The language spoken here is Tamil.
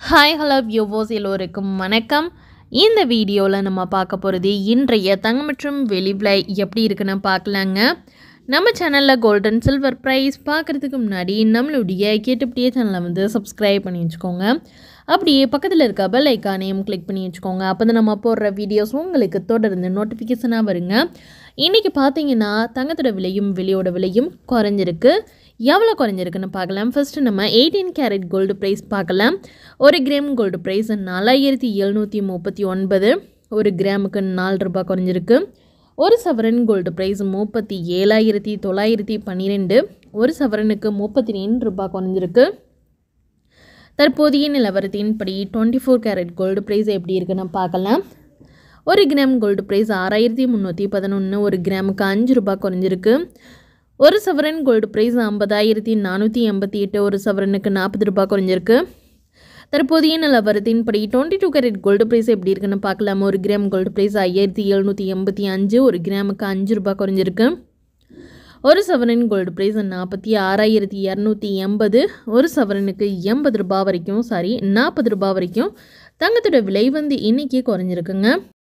ஹாய் ஹலோ வியூவோஸ் எல்லோருக்கும் வணக்கம் இந்த வீடியோவில் நம்ம பார்க்க போகிறது இன்றைய தங்கம் மற்றும் வெளி விலை எப்படி இருக்குன்னு பார்க்கலாங்க நம்ம சேனலில் கோல்டன் சில்வர் ப்ரைஸ் பார்க்குறதுக்கு முன்னாடி நம்மளுடைய கேட்டுப்படியே சேனலை வந்து சப்ஸ்கிரைப் பண்ணி வச்சுக்கோங்க அப்படியே பக்கத்தில் இருக்க பெல் ஐக்கானையும் கிளிக் பண்ணி வச்சுக்கோங்க அப்போ தான் நம்ம போடுற வீடியோஸ் உங்களுக்கு தொடர்ந்து நோட்டிஃபிகேஷனாக வருங்க இன்றைக்கி பார்த்தீங்கன்னா தங்கத்தோட விலையும் வெளியோட விலையும் குறைஞ்சிருக்கு எவ்வளோ குறைஞ்சிருக்குன்னு பார்க்கலாம் ஃபஸ்ட்டு நம்ம எயிட்டீன் கேரட் கோல்டு ப்ரைஸ் பார்க்கலாம் ஒரு கிராம் கோல்டு ப்ரைஸ் நாலாயிரத்தி எழுநூற்றி முப்பத்தி ஒன்பது ஒரு கிராமுக்கு நாலு ரூபாய் குறைஞ்சிருக்கு ஒரு சவரன் கோல்டு ப்ரைஸ் முப்பத்தி ஏழாயிரத்தி தொள்ளாயிரத்தி பன்னிரெண்டு ஒரு சவரனுக்கு முப்பத்தி ரெண்டு ரூபாய் குறைஞ்சிருக்கு தற்போதைய நிலவரத்தின்படி twenty four carat gold price எப்படி இருக்குன்னு பார்க்கலாம் ஒரு கிராம் கோல்டு ப்ரைஸ் ஆறாயிரத்தி முந்நூற்றி பதினொன்று ஒரு கிராமுக்கு அஞ்சு ரூபாய் குறைஞ்சிருக்கு ஒரு சவரன் கோல்டு ப்ரைஸ் ஐம்பதாயிரத்தி நானூற்றி எண்பத்தி எட்டு ஒரு சவரனுக்கு நாற்பது ரூபாய் குறைஞ்சிருக்கு தற்போதைய நிலவரத்தின்படி twenty two carat gold price எப்படி இருக்குன்னு பார்க்கலாம் ஒரு கிராம் கோல்டு ப்ரைஸ் ஐயாயிரத்தி எழுநூற்றி எண்பத்தி அஞ்சு ஒரு கிராமுக்கு அஞ்சு ரூபாய் குறைஞ்சிருக்கு ஒரு சவரன் கோல்டு ப்ரைஸ் நாற்பத்தி ஆறாயிரத்தி இரநூத்தி எண்பது ஒரு சவரனுக்கு எண்பது ரூபாய் வரைக்கும் சாரி நாற்பது ரூபாய் வரைக்கும் தங்கத்தோட விலை வந்து இன்றைக்கி குறைஞ்சிருக்குங்க